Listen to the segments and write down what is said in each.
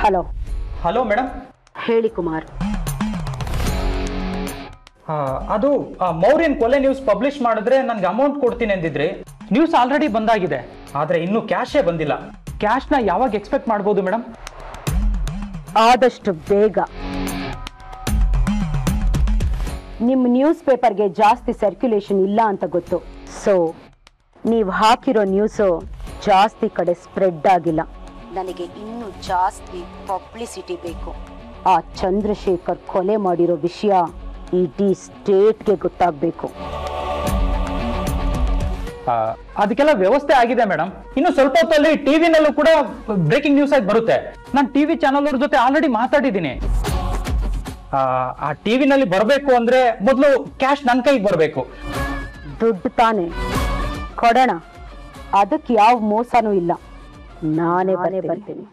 hello hello madam ಹೇಳಿ ಕುಮಾರ್ ಅದು ಆ ಮೌರ್ಯನ್ ಕೊಲೆ ನ್ಯೂಸ್ ಪಬ್ಲಿಷ್ ಮಾಡಿದ್ರೆ ನನಗೆ ಅಮೌಂಟ್ ಕೊಡ್ತೀನಿ ಅಂದಿದ್ರಿ ನ್ಯೂಸ್ ಆಲ್ರೆಡಿ ಬಂದಾಗಿದೆ ಆದರೆ ಇನ್ನೂ ಕ್ಯಾಶೇ ಬಂದಿಲ್ಲ ಕ್ಯಾಶ್ನ ಯಾವಾಗ ಎಕ್ಸ್ಪೆಕ್ಟ್ ಮಾಡ್ಬೋದು ಮೇಡಮ್ ಆದಷ್ಟು ಬೇಗ ನಿಮ್ಮ ನ್ಯೂಸ್ ಪೇಪರ್ಗೆ ಜಾಸ್ತಿ ಸರ್ಕ್ಯುಲೇಷನ್ ಇಲ್ಲ ಅಂತ ಗೊತ್ತು ಸೊ ನೀವು ಹಾಕಿರೋ ನ್ಯೂಸು ಜಾಸ್ತಿ ಕಡೆ ಸ್ಪ್ರೆಡ್ ಆಗಿಲ್ಲ ನನಗೆ ಇನ್ನೂ ಜಾಸ್ತಿ ಪಬ್ಲಿಸಿಟಿ ಬೇಕು ಆ ಚಂದ್ರಶೇಖರ್ ಕೊಲೆ ಮಾಡಿರೋ ವಿಷಯ ಇಡೀ ಸ್ಟೇಟ್ಗೆ ಗೊತ್ತಾಗಬೇಕು ಅದಕ್ಕೆಲ್ಲ ವ್ಯವಸ್ಥೆ ಆಗಿದೆ ಮೇಡಮ್ ಇನ್ನು ಸ್ವಲ್ಪ ಹೊತ್ತಲ್ಲಿ ಟಿವಿನಲ್ಲೂ ಕೂಡ ಬ್ರೇಕಿಂಗ್ ನ್ಯೂಸ್ ಆಗಿ ಬರುತ್ತೆ ನಾನು ಟಿವಿ ಚಾನಲ್ ಅವ್ರ ಜೊತೆ ಆಲ್ರೆಡಿ ಮಾತಾಡಿದ್ದೀನಿ ಆ, ಆ ಟಿವಿನಲ್ಲಿ ಬರಬೇಕು ಅಂದ್ರೆ ಮೊದಲು ಕ್ಯಾಶ್ ನನ್ನ ಕೈಗೆ ಬರಬೇಕು ದುಡ್ಡು ತಾನೆ ಕೊಡೋಣ ಅದಕ್ಕೆ ಯಾವ ಮೋಸನೂ ಇಲ್ಲ ನಾನೇ ಬರೇ ಬರ್ತೀನಿ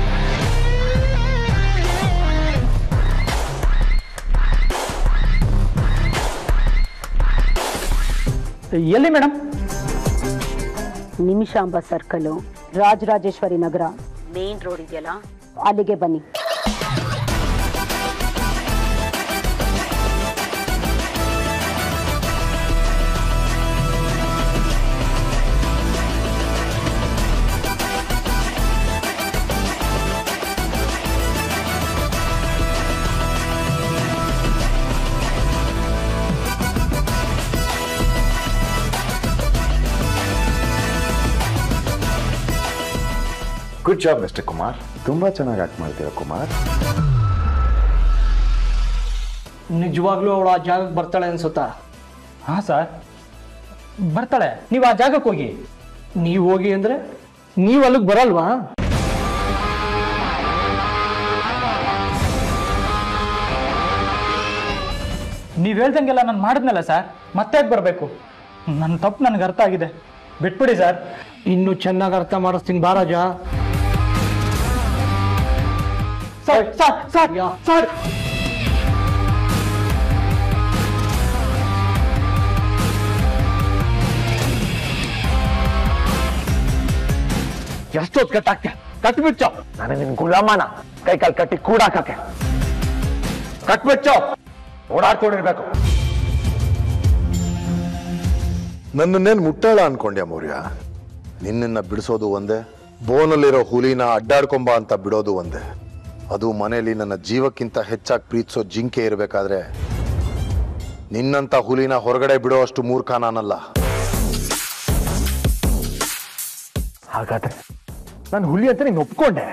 ಎಲ್ಲಿ madam Nimishamba circle Rajarajeshwari Nagar main road ಇದೆಯಲ್ಲ ಅಲ್ಲಿಗೆ ಬನ್ನಿ ಗುಡ್ ಜಾಬ್ ಮಿಸ್ಟರ್ ಕುಮಾರ್ ತುಂಬಾ ಚೆನ್ನಾಗಿ ಆಕ್ಟ್ ಮಾಡ್ತೀರಾ ಕುಮಾರ್ ನಿಜವಾಗ್ಲೂ ಅವಳು ಆ ಜಾಗಕ್ಕೆ ಬರ್ತಾಳೆ ಅನ್ಸುತ್ತಾ ಹಾ ಸರ್ ಬರ್ತಾಳೆ ನೀವು ಆ ಜಾಗಕ್ಕೆ ಹೋಗಿ ನೀವು ಹೋಗಿ ಅಂದ್ರೆ ನೀವು ಅಲ್ಲಿಗೆ ಬರಲ್ವಾ ನೀವು ಹೇಳ್ದಂಗೆಲ್ಲ ನಾನು ಮಾಡಿದ್ನಲ್ಲ ಸರ್ ಮತ್ತೆ ಬರಬೇಕು ನನ್ನ ತಪ್ಪು ನನಗೆ ಅರ್ಥ ಆಗಿದೆ ಬಿಟ್ಬಿಡಿ ಸರ್ ಇನ್ನು ಚೆನ್ನಾಗಿ ಅರ್ಥ ಮಾಡಿಸ್ತೀನಿ ಬಾರಾಜ ಸರ್ ಸರ್ ಸರ್ ಸರ್ ಎಷ್ಟೊತ್ತು ಕಟ್ಟಾಕ್ತೆ ಕಟ್ಬಿಚ್ಚು ನಾನು ನಿನ್ ಗುಲಾಮನ ಕೈ ಕಾಲು ಕಟ್ಟಿ ಕೂಡಾಕಕ್ಕೆ ಕಟ್ಬಿಚ್ಚು ಓಡಾಡ್ಕೊಂಡಿರ್ಬೇಕು ನನ್ನನ್ನೇನು ಮುಟ್ಟಾಳ ಅನ್ಕೊಂಡ್ಯಾ ಮೌರ್ಯ ನಿನ್ನನ್ನ ಬಿಡಿಸೋದು ಒಂದೇ ಬೋನಲ್ಲಿರೋ ಹುಲಿನ ಅಡ್ಡಾಡ್ಕೊಂಬ ಅಂತ ಬಿಡೋದು ಒಂದೇ ಅದು ಮನೆಯಲ್ಲಿ ನನ್ನ ಜೀವಕ್ಕಿಂತ ಹೆಚ್ಚಾಗಿ ಪ್ರೀತಿಸೋ ಜಿಂಕೆ ಇರಬೇಕಾದ್ರೆ ನಿನ್ನಂತ ಹುಲಿನ ಹೊರಗಡೆ ಬಿಡೋ ಅಷ್ಟು ಮೂರ್ಖ ನಾನಲ್ಲ ಹಾಗಾದ್ರೆ ನಾನು ಹುಲಿ ಅಂತ ನೀನು ಒಪ್ಕೊಂಡೆ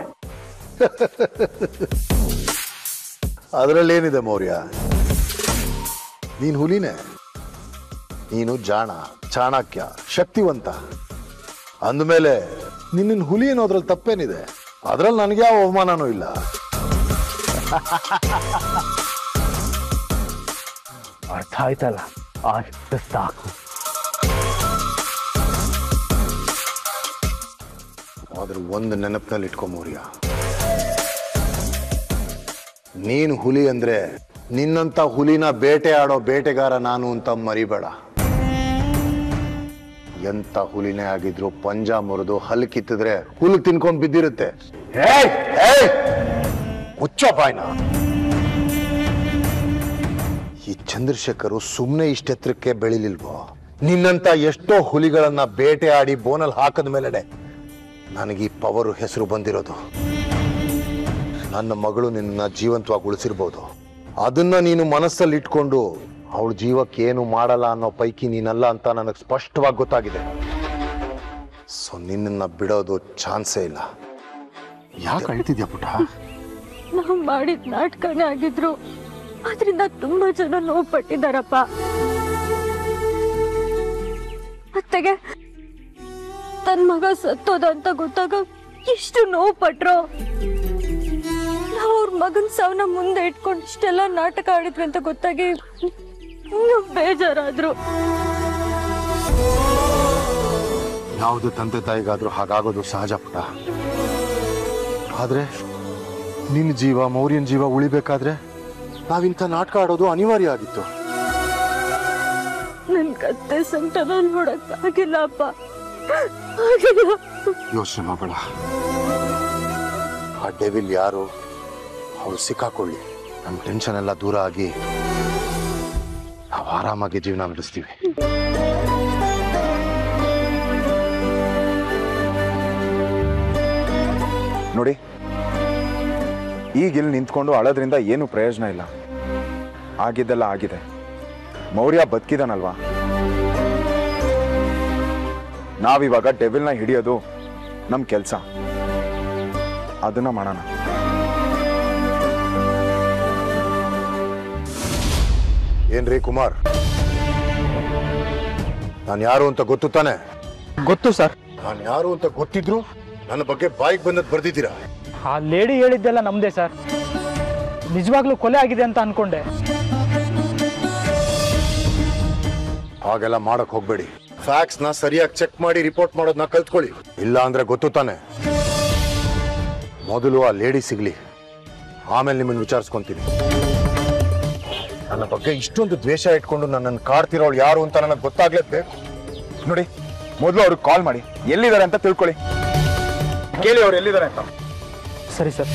ಅದರಲ್ಲೇನಿದೆ ಮೌರ್ಯ ನೀನ್ ಹುಲಿನೇ ನೀನು ಜಾಣ ಚಾಣಕ್ಯ ಶಕ್ತಿವಂತ ಅಂದಮೇಲೆ ನಿನ್ನ ಹುಲಿ ಅನ್ನೋದ್ರಲ್ಲಿ ತಪ್ಪೇನಿದೆ ಅದ್ರಲ್ಲಿ ನನಗೆ ಯಾವ ಅವಮಾನನೂ ಇಲ್ಲ ಅರ್ಥ ಆಯ್ತಲ್ಲ ಅಷ್ಟು ಸಾಕು ಆದ್ರೆ ಒಂದು ನೆನಪಿನಲ್ಲಿ ಇಟ್ಕೊ ಮೌರ್ಯ ನೀನು ಹುಲಿ ಅಂದ್ರೆ ನಿನ್ನಂತ ಹುಲಿನ ಬೇಟೆ ಆಡೋ ಬೇಟೆಗಾರ ನಾನು ಅಂತ ಮರಿಬೇಡ ಎಂತ ಹುಲಿನೇ ಆಗಿದ್ರು ಪಂಜ ಮುರಿದು ಹಲ್ ಕಿತ್ತಿದ್ರೆ ಹುಲ್ ತಿನ್ಕೊಂಡ್ ಬಿದ್ದಿರುತ್ತೆ ಏಯ್ ಏಯ್ ಮುಚ್ಚ ಬಾಯ್ನ ಈ ಚಂದ್ರಶೇಖರು ಸುಮ್ಮನೆ ಇಷ್ಟೆತ್ತರಕ್ಕೆ ಬೆಳಿಲಿಲ್ವೋ ನಿನ್ನಂತ ಎಷ್ಟೋ ಹುಲಿಗಳನ್ನ ಬೇಟೆ ಆಡಿ ಬೋನಲ್ಲಿ ಹಾಕದ ಮೇಲೆನೆ ನನಗೆ ಈ ಪವರು ಹೆಸರು ಬಂದಿರೋದು ನನ್ನ ಮಗಳು ನಿನ್ನ ಜೀವಂತವಾಗಿ ಉಳಿಸಿರ್ಬೋದು ಅದನ್ನ ನೀನು ಮನಸ್ಸಲ್ಲಿ ಇಟ್ಕೊಂಡು ಅವಳ ಜೀವಕ್ಕೆ ಏನು ಮಾಡಲ್ಲ ಅನ್ನೋ ಪೈಕಿ ನೀನಲ್ಲ ಅಂತ ನನಗೆ ಸ್ಪಷ್ಟವಾಗಿ ಗೊತ್ತಾಗಿದೆ ಸೊ ನಿನ್ನನ್ನ ಬಿಡೋದು ಚಾನ್ಸೇ ಇಲ್ಲ ಯಾಕೆ ಅಳ್ತಿದ್ಯಾ ಪುಟ ನಾವು ಮಾಡಿದ ನಾಟಕನೇ ಆಗಿದ್ರು ಅದರಿಂದ ತುಂಬಾ ಜನ ನೋವು ಪಟ್ಟಿದಾರಪ್ಪ ಅತ್ತೆಗೆ ತನ್ ಮಗ ಸತ್ತೋದ ಅಂತ ಗೊತ್ತಾಗ ಎಷ್ಟು ನೋವು ಪಟ್ರು ನಾವು ಅವ್ರ ಮಗನ್ ಸಾವನ್ನ ಮುಂದೆ ಇಟ್ಕೊಂಡು ಇಷ್ಟೆಲ್ಲ ನಾಟಕ ಆಡಿದ್ವಿ ಅಂತ ಗೊತ್ತಾಗಿ ಇನ್ನೂ ಬೇಜಾರಾದ್ರು ಯಾವುದು ತಂದೆ ತಾಯಿಗಾದ್ರೂ ಹಾಗಾಗೋದು ಸಹಜ ಪುಟ ಆದ್ರೆ ನಿನ್ನ ಜೀವ ಮೌರ್ಯನ್ ಜೀವ ಉಳಿಬೇಕಾದ್ರೆ ನಾವಿಂಥ ನಾಟಕ ಆಡೋದು ಅನಿವಾರ್ಯ ಆಗಿತ್ತು ನನ್ ಕತ್ತೆ ಸಂಕಟನ ನೋಡಕ್ ಆಗಿಲ್ಲ ಅಪ್ಪ ಆಗಿಲ್ಲ ಯೋಚನೆ ಮಾಡಬೇಡ ಆ ಡೆವಿಲ್ ಯಾರು ಅವ್ರು ಸಿಕ್ಕಾಕೊಳ್ಳಿ ನಮ್ಮ ಟೆನ್ಷನ್ ಎಲ್ಲ ದೂರ ಆಗಿ ನಾವು ಆರಾಮಾಗಿ ಜೀವನ ನಡೆಸ್ತೀವಿ ನೋಡಿ ಈಗ ಇಲ್ಲಿ ನಿಂತ್ಕೊಂಡು ಅಳೋದ್ರಿಂದ ಏನು ಪ್ರಯೋಜನ ಇಲ್ಲ ಆಗಿದ್ದೆಲ್ಲ ಆಗಿದೆ ಮೌರ್ಯ ಬದುಕಿದಾನಲ್ವಾ ನಾವಿವಾಗ ಡೆವಿಲ್ನ ಹಿಡಿಯೋದು ನಮ್ಮ ಕೆಲಸ ಅದನ್ನ ಮಾಡೋಣ ಏನ್ರಿ ಕುಮಾರ್ ನಾನು ಯಾರು ಅಂತ ಗೊತ್ತು ತಾನೆ ಗೊತ್ತು ಸರ್ ನಾನು ಯಾರು ಅಂತ ಗೊತ್ತಿದ್ರು ನನ್ನ ಬಗ್ಗೆ ಬಾಯಿಗೆ ಬಂದದ್ದು ಬರ್ದಿದ್ದೀರಾ ಆ ಲೇಡಿ ಹೇಳಿದ್ದೆಲ್ಲ ನಮ್ದೇ ಸರ್ ನಿಜವಾಗ್ಲೂ ಕೊಲೆ ಆಗಿದೆ ಅಂತ ಅನ್ಕೊಂಡೆ ಹಾಗೆಲ್ಲ ಮಾಡಕ್ ಹೋಗ್ಬೇಡಿ ಫ್ಯಾಕ್ಸ್ ನ ಸರಿಯಾಗಿ ಚೆಕ್ ಮಾಡಿ ರಿಪೋರ್ಟ್ ಮಾಡೋದನ್ನ ಕಲ್ತ್ಕೊಳ್ಳಿ ಇಲ್ಲ ಅಂದ್ರೆ ಗೊತ್ತು ತಾನೆ ಮೊದಲು ಆ ಲೇಡಿ ಸಿಗ್ಲಿ ಆಮೇಲೆ ನಿಮ್ಮನ್ನು ವಿಚಾರಿಸ್ಕೊಂತೀನಿ ನನ್ನ ಬಗ್ಗೆ ಇಷ್ಟೊಂದು ದ್ವೇಷ ಇಟ್ಕೊಂಡು ನನ್ನನ್ನು ಕಾಡ್ತಿರೋಳು ಯಾರು ಅಂತ ನನಗೆ ಗೊತ್ತಾಗ್ಲೇಬೇಕು ನೋಡಿ ಮೊದಲು ಅವ್ರಿಗೆ ಕಾಲ್ ಮಾಡಿ ಎಲ್ಲಿದ್ದಾರೆ ಅಂತ ತಿಳ್ಕೊಳ್ಳಿ ಕೇಳಿ ಅವ್ರು ಎಲ್ಲಿದ್ದಾರೆ ಅಂತ ಸರಿ ಸರ್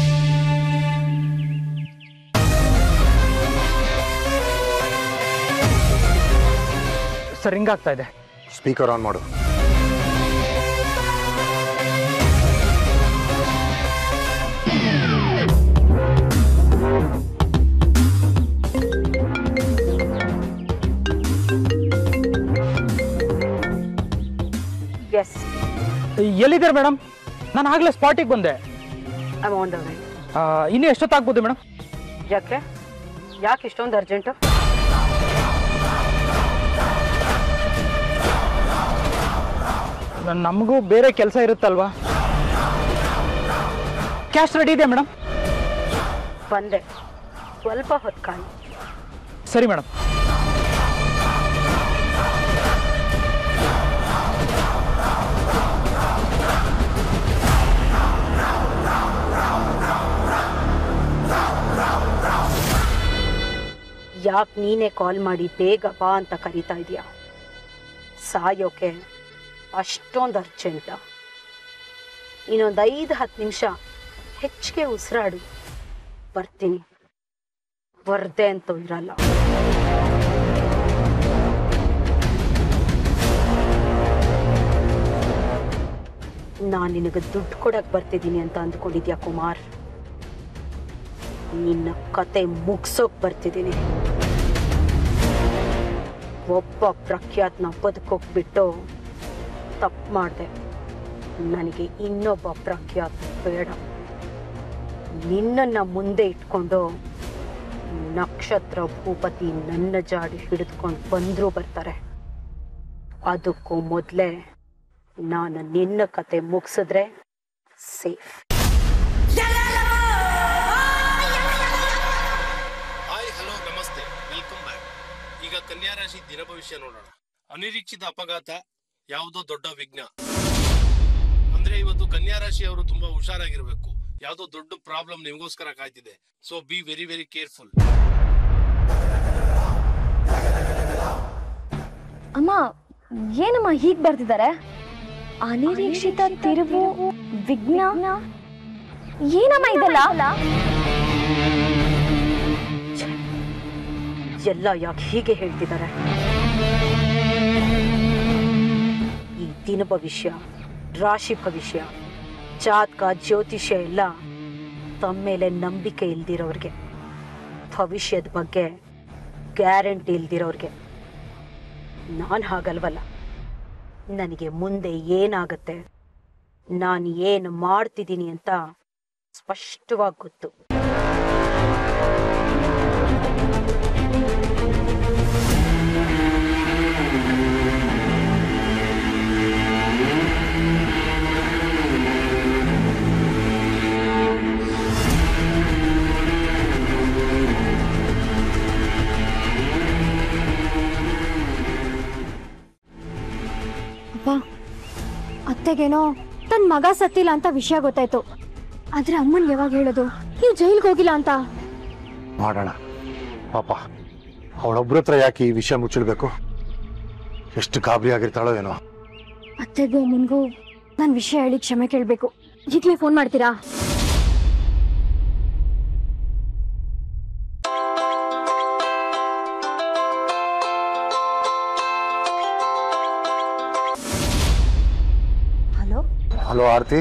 ಸರ್ ಹಿಂಗಾಗ್ತಾ ಇದೆ ಸ್ಪೀಕರ್ ಆನ್ ಮಾಡು ಎಸ್ ಎಲ್ಲಿದ್ದಾರೆ ಮೇಡಮ್ ನಾನು ಆಗ್ಲೇ ಸ್ಪಾಟಿಗೆ ಬಂದೆ ಐ ಆನ್ ದ ವೇ ಆ, ಇನ್ನೂ ಎಷ್ಟೊತ್ತಾಗ್ಬೋದು ಮೇಡಮ್ ಯಾಕೆ ಯಾಕೆ ಇಷ್ಟೊಂದು ಅರ್ಜೆಂಟು ನಮಗೂ ಬೇರೆ ಕೆಲಸ ಇರುತ್ತಲ್ವಾ ಕ್ಯಾಶ್ ರೆಡಿ ಇದೆ ಮೇಡಮ್ ಬಂದೆ ಸ್ವಲ್ಪ ಹೊತ್ತು ಕಾಯಿ ಸರಿ ಮೇಡಮ್ ಯಾಕೆ ನೀನೇ ಕಾಲ್ ಮಾಡಿ ಬೇಗ ಬಾ ಅಂತ ಕರಿತಾ ಇದೀಯ ಸಾಯೋಕೆ ಅಷ್ಟೊಂದು ಅರ್ಜೆಂಟ ಇನ್ನೊಂದು ಐದು ಹತ್ತು ನಿಮಿಷ ಹೆಚ್ಚಿಗೆ ಉಸಿರಾಡು ಬರ್ತೀನಿ ಬರ್ದೆ ಅಂತೂ ಇರಲ್ಲ ನಾನು ನಿನಗೆ ದುಡ್ಡು ಕೊಡಕ್ ಬರ್ತಿದ್ದೀನಿ ಅಂತ ಅಂದ್ಕೊಂಡಿದ್ಯಾ ಕುಮಾರ್ ನಿನ್ನ ಕತೆ ಮುಗ್ಸೋಕ್ ಬರ್ತಿದ್ದೀನಿ ಒಬ್ಬ ಪ್ರಖ್ಯಾತ್ನ ಬದುಕೋಗ್ಬಿಟ್ಟು ತಪ್ಪು ಮಾಡಿದೆ ನನಗೆ ಇನ್ನೊಬ್ಬ ಪ್ರಖ್ಯಾತ್ ಬೇಡ ನಿನ್ನನ್ನು ಮುಂದೆ ಇಟ್ಕೊಂಡು ನಕ್ಷತ್ರ ಭೂಪತಿ ನನ್ನ ಜಾಡಿ ಹಿಡಿದುಕೊಂಡು ಬಂದರೂ ಬರ್ತಾರೆ ಅದಕ್ಕೂ ಮೊದಲೇ ನಾನು ನಿನ್ನ ಕತೆ ಮುಗಿಸಿದ್ರೆ ಸೇಫ್ ಹಾಯ್ ಹಲೋ ನಮಸ್ತೆ ವೆಲ್ಕಮ್ ಬ್ಯಾಕ್ ಈಗ ಕನ್ಯಾ ರಾಶಿ ದಿನ ಭವಿಷ್ಯ ನೋಡೋಣ ಅನಿರೀಕ್ಷಿತ ಅಪಘಾತ ಯಾವುದೋ ದೊಡ್ಡ ವಿಘ್ನ ಅಂದ್ರೆ ಇವತ್ತು ಕನ್ಯಾ ರಾಶಿಯವರು ತುಂಬಾ ಹುಷಾರಾಗಿರ್ಬೇಕು ಯಾವುದೋ ದೊಡ್ಡ ಪ್ರಾಬ್ಲಮ್ ನಿಮಗೋಸ್ಕರ ಕಾಯ್ತಿದೆ so be very very careful ಅಮ್ಮ ಏನಮ್ಮ ಹೀಗ್ ಬರ್ತಿದ್ದಾರೆ ಅನಿರೀಕ್ಷಿತ ತಿರುವು ವಿಘ್ನ ಏನಮ್ಮ ಇದೆಲ್ಲ ಎಲ್ಲ ಯಾಕೆ ಹೀಗೆ ಹೇಳ್ತಿದ್ದಾರೆ ಈ ದಿನ ಭವಿಷ್ಯ ರಾಶಿ ಭವಿಷ್ಯ ಜಾತಕ ಜ್ಯೋತಿಷ್ಯ ಎಲ್ಲ ತಮ್ಮ ಮೇಲೆ ನಂಬಿಕೆ ಇಲ್ದಿರೋರ್ಗೆ ಭವಿಷ್ಯದ ಬಗ್ಗೆ ಗ್ಯಾರಂಟಿ ಇಲ್ದಿರೋರ್ಗೆ ನಾನು ಹಾಗಲ್ವಲ್ಲ ನನಗೆ ಮುಂದೆ ಏನಾಗತ್ತೆ ನಾನು ಏನು ಮಾಡ್ತಿದ್ದೀನಿ ಅಂತ ಸ್ಪಷ್ಟವಾಗಿ ಗೊತ್ತು ಅಪ್ಪ ಅತ್ತೆಗೇನೋ ತನ್ನ ಮಗ ಸತ್ತಿಲ್ಲ ಅಂತ ವಿಷಯ ಗೊತ್ತಾಯ್ತು ಆದ್ರೆ ಅಮ್ಮನ್ ಯಾವಾಗ ಹೇಳೋದು ನೀವು ಜೈಲ್ಗೆ ಹೋಗಿಲ್ಲ ಅಂತ ಮಾಡೋಣ ಪಾಪ ಅವಳೊಬ್ರ ಹತ್ರ ಯಾಕೆ ಈ ವಿಷಯ ಮುಚ್ಚಳ್ಬೇಕು ಎಷ್ಟು ಗಾಬರಿ ಆಗಿರ್ತಾಳೋ ಏನೋ ಅತ್ತೆಗೂ ಅಮ್ಮನ್ಗೂ ನಾನು ವಿಷಯ ಹೇಳಿ ಕ್ಷಮೆ ಕೇಳಬೇಕು ಈಗಲೇ ಫೋನ್ ಮಾಡ್ತೀರಾ ಹಲೋ ಆರತಿ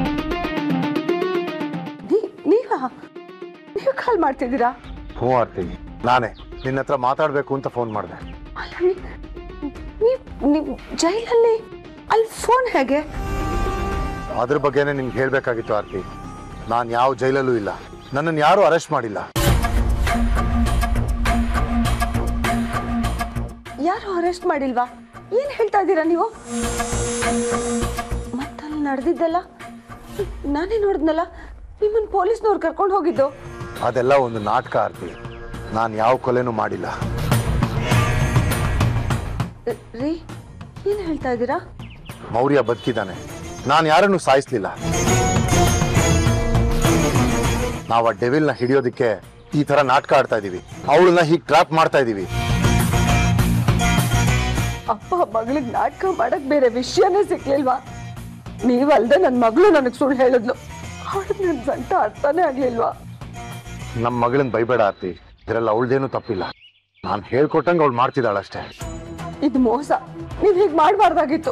ನೀವಾ ನೀವು ಕಾಲ್ ಮಾಡ್ತಿದ್ದೀರಾ ಹ್ಞೂ ಆರತಿ ನಾನೇ ನಿನ್ನ ಹತ್ರ ಮಾತಾಡಬೇಕು ಅಂತ ಫೋನ್ ಮಾಡಿದೆ ಅಲ್ಲ ನೀವು ನೀವು ಜೈಲಲ್ಲಿ ಅಲ್ಲಿ ಫೋನ್ ಹೇಗೆ ಅದ್ರ ಬಗ್ಗೆನೇ ನಿಮ್ಗೆ ಹೇಳಬೇಕಾಗಿತ್ತು ಆರತಿ ನಾನು ಯಾವ ಜೈಲಲ್ಲೂ ಇಲ್ಲ ನನ್ನನ್ನು ಯಾರೂ ಅರೆಸ್ಟ್ ಮಾಡಿಲ್ಲ ಯಾರು ಅರೆಸ್ಟ್ ಮಾಡಿಲ್ವಾ ಏನ್ ಹೇಳ್ತಾ ಇದ್ದೀರಾ ನೀವು ಮತ್ತಲ್ಲಿ ನಡೆದಿದ್ದಲ್ಲ ನಾನೇ ನೋಡಿದ್ನಲ್ಲ ನಿಮ್ಮನ್ನ ಪೊಲೀಸ್ನವ್ರು ಕರ್ಕೊಂಡು ಹೋಗಿದ್ದು ಅದೆಲ್ಲ ಒಂದು ನಾಟಕ ಆರತಿ ನಾನು ಯಾವ ಕೊಲೆನೂ ಮಾಡಿಲ್ಲ ರ- ರೀ ಏನ್ ಹೇಳ್ತಾ ಇದ್ದೀರಾ ಮೌರ್ಯ ಬದುಕಿದ್ದಾನೆ ನಾನು ಯಾರನ್ನು ಸಾಯಿಸ್ಲಿಲ್ಲ ನಾವು ಆ ಡೆವಿಲ್ನ ಹಿಡಿಯೋದಕ್ಕೆ ಈ ತರ ನಾಟಕ ಆಡ್ತಾ ಇದೀವಿ ಅವಳನ್ನ ಹೀಗೆ ಟ್ರಾಪ್ ಮಾಡ್ತಾ ಇದೀವಿ ಅಪ್ಪ ಮಗಳಿಗೆ ನಾಟಕ ಮಾಡಕ್ ಬೇರೆ ವಿಷಯನೇ ಸಿಕ್ಲಿಲ್ವಾ ನೀವಲ್ದೆ ನನ್ನ ಮಗಳು ನನಗೆ ಸುಳ್ಳು ಹೇಳಿದ್ಲು ಅವಳಿಗೆ ನನ್ನ ಸಂಟ ಅರ್ಥನೇ ಆಗ್ಲಿಲ್ವಾ ನಮ್ಮ ಮಗಳನ್ನ ಬೈಬೇಡ ಆರ್ತಿ ಇದರಲ್ಲಿ ಅವಳದೇನು ತಪ್ಪಿಲ್ಲ ನಾನು ಹೇಳ್ಕೊಟ್ಟಂಗೆ ಅವಳು ಮಾಡ್ತಿದ್ದಾಳಷ್ಟೇ ಇದು ಮೋಸ ನೀವ್ ಹೀಗ್ ಮಾಡಬಾರ್ದಾಗಿತ್ತು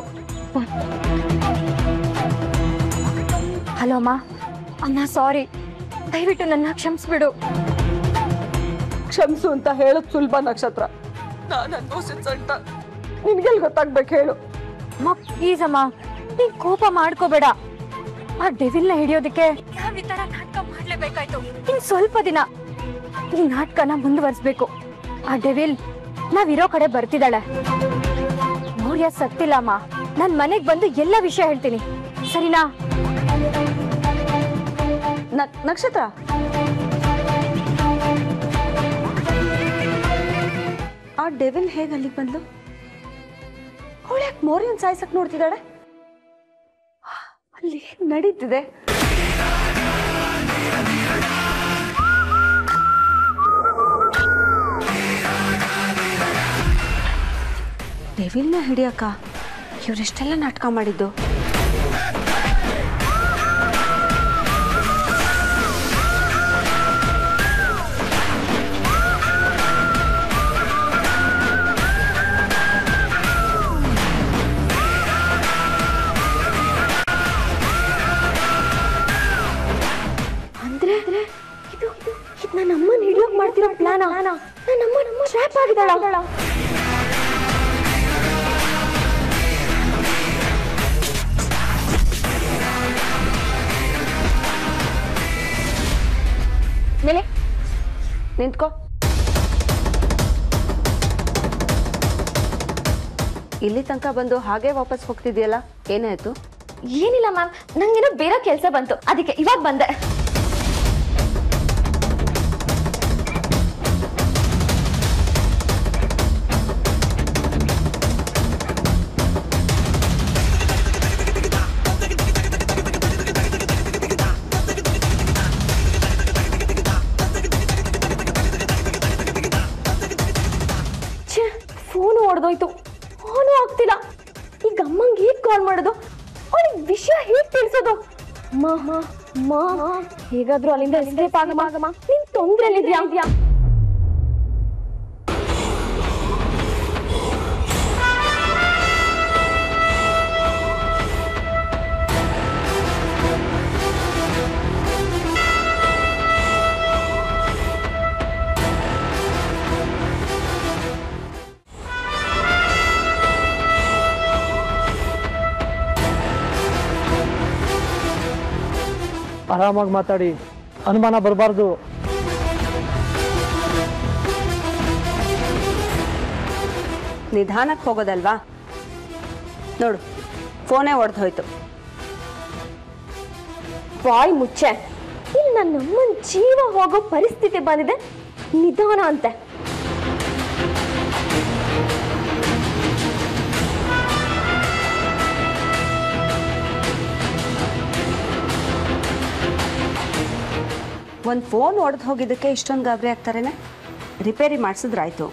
ಹಲೋ ಅಮ್ಮ ಅಣ್ಣ ಸಾರಿ ದಯವಿಟ್ಟು ನನ್ನ ಕ್ಷಮಿಸ್ಬಿಡು ಕ್ಷಮಿಸು ಅಂತ ಹೇಳೋದ್ ಸುಲಭ ನಕ್ಷತ್ರ ನಾನು ಅನ್ಭವಿಸಿದ ಸಂಟ ನಿನ್ಗೆಲ್ ಗೊತ್ತಾಗ್ಬೇಕು ಹೇಳು ಅಮ್ಮ ಪ್ಲೀಸ್ ಅಮ್ಮ ನೀನ್ ಕೋಪ ಮಾಡ್ಕೋಬೇಡ ಆ ಡೆವಿಲ್ನ ಹಿಡಿಯೋದಕ್ಕೆ ನಾವ್ ಈ ತರ ನಾಟಕ ಮಾಡ್ಲೇಬೇಕಾಯ್ತು ಇನ್ ಸ್ವಲ್ಪ ದಿನ ಈ ನಾಟಕನ ಮುಂದುವರಿಸ್ಬೇಕು ಆ ಡೆವಿಲ್ ನಾವಿರೋ ಕಡೆ ಬರ್ತಿದ್ದಾಳೆ ಮೌರ್ಯ ಸತ್ತಿಲ್ಲ ಅಮ್ಮ ನಾನ್ ಮನೆಗ್ ಬಂದು ಎಲ್ಲ ವಿಷಯ ಹೇಳ್ತೀನಿ ಸರಿನಾ ನ- ನಕ್ಷತ್ರ ಆ ಡೆವಿಲ್ ಹೇಗೆ ಅಲ್ಲಿಗೆ ಬಂದ್ಲು ಅವಳು ಯಾಕೆ ಮೋರಿಯನ್ ಸಾಯ್ಸಕ್ ನೋಡ್ತಿದ್ದಾಳೆ ಅಲ್ಲಿ ಏನ್ ನಡೀತಿದೆ ಡೆವಿಲ್ನ ಹಿಡಿಯಕ್ಕ ಇವರೆಷ್ಟೆಲ್ಲ ನಾಟಕ ಮಾಡಿದ್ದು ಅಂದ್ರೆ ಇದು ಇದು ನನ್ನ ಅಮ್ಮನ ಹಿಡಿಯೋಕ್ ಮಾಡ್ತಿರೋ ಪ್ಲಾನ ನನ್ನ ಅಮ್ಮ ನಮ್ಮ ಟ್ರ್ಯಾಪ್ ಆಗಿದ್ದಾಳ ಮೇಲೆ ನಿಂತ್ಕೋ ಇಲ್ಲಿ ತನಕ ಬಂದು ಹಾಗೆ ವಾಪಸ್ ಹೋಗ್ತಿದ್ಯಲ್ಲ ಏನಾಯ್ತು ಏನಿಲ್ಲ ಮ್ಯಾಮ್ ನಂಗೇನೋ ಬೇರೆ ಕೆಲಸ ಬಂತು ಅದಕ್ಕೆ ಇವಾಗ ಬಂದೆ ಫೋನು ಹೊಡೆದೋಯ್ತು ಫೋನು ಆಗ್ತಿಲ್ಲ ಈಗ ಅಮ್ಮಂಗೆ ಹೇಗ್ ಕಾಲ್ ಮಾಡೋದು ಅವಳಿಗೆ ವಿಷಯ ಹೇಗ್ ತಿಳಿಸೋದು ಮಾ ಮಾ ಹೇಗಾದ್ರೂ ಅಲ್ಲಿಂದ ಎಸ್ಕೇಪ್ ಆಗಮ್ಮ ಆಗಮ್ಮ ನೀನ್ ತೊಂದ್ರೆಲಿದ್ಯಾ ಆರಾಮಾಗಿ ಮಾತಾಡಿ ಅನುಮಾನ ಬರಬಾರ್ದು ನಿಧಾನಕ್ಕೆ ಹೋಗೋದಲ್ವಾ ನೋಡು ಫೋನೇ ಒಡೆದು ಹೋಯ್ತು ಬಾಯ್ ಮುಚ್ಚೆ ಇಲ್ಲಿ ನನ್ನ ಅಮ್ಮನ ಜೀವ ಹೋಗೋ ಪರಿಸ್ಥಿತಿ ಬಂದಿದೆ ನಿಧಾನ ಅಂತೆ ಒಂದು ಫೋನ್ ಒಡೆದು ಹೋಗಿದ್ದಕ್ಕೆ ಇಷ್ಟೊಂದು ಗಾಬರಿ ಆಗ್ತಾರೇನೆ ರಿಪೇರಿ ಮಾಡಿಸಿದ್ರಾಯ್ತು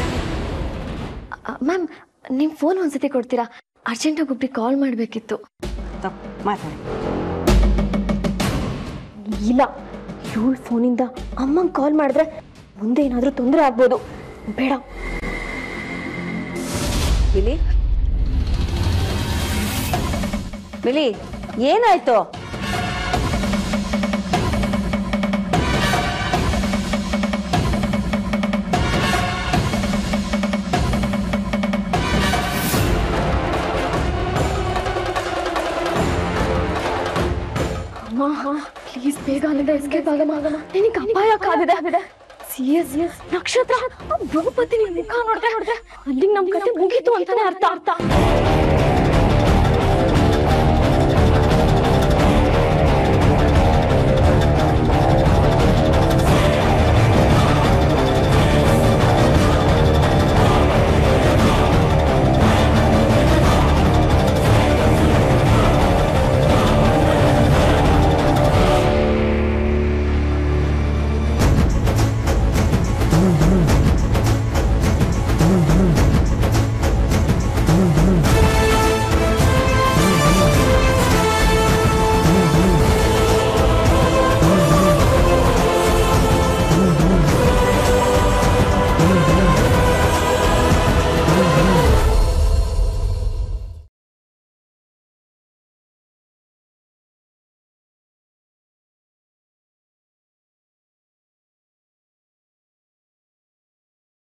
ಮ್ಯಾಮ್ ನಿಮ್ಮ ಫೋನ್ ಒಂದ್ಸತಿ ಕೊಡ್ತೀರಾ ಅರ್ಜೆಂಟಾಗಿ ಒಬ್ರಿಗೆ ಕಾಲ್ ಮಾಡಬೇಕಿತ್ತು ತಪ್ಪು ಮಾತಾಡಿ ಇಲ್ಲ ಇವಳ ಫೋನಿಂದ ಅಮ್ಮಂಗೆ ಕಾಲ್ ಮಾಡಿದ್ರೆ ಮುಂದೆ ಏನಾದರೂ ತೊಂದರೆ ಆಗ್ಬೋದು ಬೇಡ ಮಿಲಿ ಮಿಲಿ ಏನಾಯ್ತು ಪ್ಲೀಸ್ ಬೇಗ ಅಲ್ಲಿಂದ ಎಸ್ಕೇಪ್ ಆಗಮ್ಮ ನಿನಗೆ ಅಪಾಯ ಕಾದಿದೆ ಸಿಎಸ್ ನಕ್ಷತ್ರ ಆ ಭೂಪತಿ ನಿನ್ ಮುಖ ನೋಡ್ದೆ ನೋಡ್ದೆ ಅಲ್ಲಿಗೆ ನಮ್ ಕತೆ ಮುಗೀತು ಅಂತಾನೆ ಅರ್ಥ ಅರ್ಥ